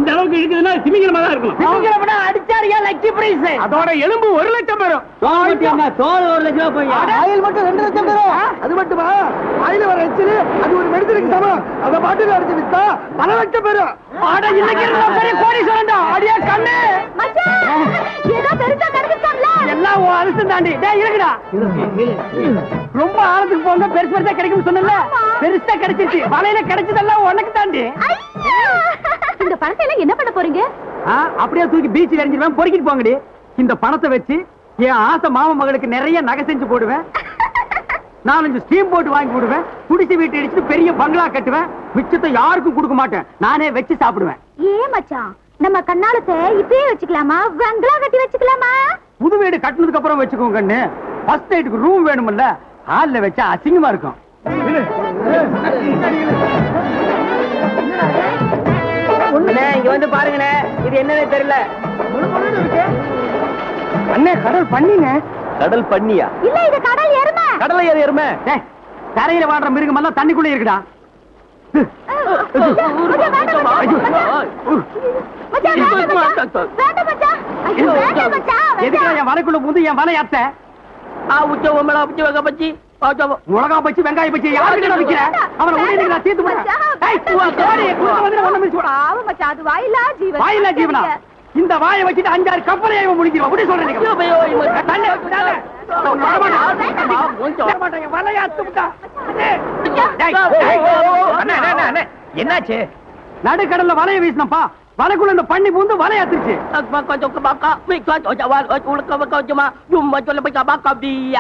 இந்த அளவுக்கு இருக்குதுன்னா திமிங்கலமா தான் இருக்கணும் திமிங்கலம்னா அடிச்சாரியா லக்கி பிரைஸ் அதோட எலும்பு ஒரு லட்சம் பெறும் தோல் ஒரு லட்சம் போய் ஆயில் மட்டும் ரெண்டு லட்சம் தரும் அது மட்டுமா ஆயில் வர எச்சில் அது ஒரு மெடிசனுக்கு சமம் அதை பாட்டுல அடிச்சு வித்தா பல லட்சம் பெறும் ஆட இன்னைக்கு இருந்தா பெரிய கோடி சொல்லண்டா அடியா கண்ணு ஏதோ பெருசா கிடைச்சிட்டாங்களா எல்லாம் உன் அரசு தாண்டி டேய் இருக்குடா ரொம்ப ஆழத்துக்கு போங்க பெருசு பெருசா கிடைக்கும் சொன்னல பெருசா கிடைச்சிருச்சு வலையில கிடைச்சதெல்லாம் உனக்கு தாண்டி இந்த பணத்தை எல்லாம் என்ன பண்ண போறீங்க ஆ, அப்படியே தூக்கி பீச்சில் எறிஞ்சிருவேன் பொறுக்கிட்டு போங்கடி இந்த பணத்தை வச்சு என் ஆசை மாமா மகளுக்கு நிறைய நகை செஞ்சு போடுவேன் நாலஞ்சு ஸ்டீம் போட்டு வாங்கி போடுவேன் குடிசை வீட்டு அடிச்சுட்டு பெரிய பங்களா கட்டுவேன் மிச்சத்தை யாருக்கும் கொடுக்க மாட்டேன் நானே வச்சு சாப்பிடுவேன் ஏ மச்சான் நம்ம கண்ணாலத்தை இப்பயே வச்சுக்கலாமா வங்களா கட்டி வச்சுக்கலாமா புது வீடு கட்டினதுக்கு அப்புறம் வச்சுக்கோங்க கண்ணு ஃபர்ஸ்ட் நைட்டுக்கு ரூம் வேணும்ல ஹால்ல வச்சா அசிங்கமா இருக்கும் இங்க வந்து பாருங்கண்ணே இது என்னன்னு தெரியல அண்ணே கடல் பண்ணிங்க கடல் பண்ணியா இல்ல இது கடல் எருமை கடலை ஏறு எருமை டேய், கரையில வாடுற மிருகம் எல்லாம் தண்ணிக்குள்ள இருக்குடா மச்சான், வேண்டாம் மச்சான். மச்சான், வேண்டாம் மச்சான். வேண்டாம் மச்சான். ஐயோ, வேண்டாம் மச்சான், எதுக்கு வேண்டாம். என் வலைக்குள்ள புது என் வலை அத்த ஆ உச்ச உம்மள உச்ச வக பச்சி மிளகா பச்சி வெங்காயம் பச்சி யாருக்கு விக்கிற அவனை உடனே நான் தீர்த்து போறேன் ஏய், உன் கோழியை கூட்டு வந்து ஒண்ணு மிதிச்சு போடா. பாவம் மச்சான், அது வாயில்லா ஜீவன். வாயில ஜீவனா இந்த வாயை வச்சுட்டு அஞ்சாறு கப்பலை இவன் முடிக்கிறோம் அப்படி சொல்றேன் நீங்க. தண்ணி, தண்ணி. அவன் வரமாட்டான். வரமாட்டான், என் வலையை அத்து விட்டா. டேய், டேய், டேய். என்னாச்சு நடுக்கடல்ல வலைய வீசினப்பா வலைக்குள்ள இந்த பண்ணி பூந்து வலைய அத்துருச்சு கொஞ்சம் பாக்கா உனக்கு கொஞ்சமா சும்மா சொல்ல போய் பாக்கா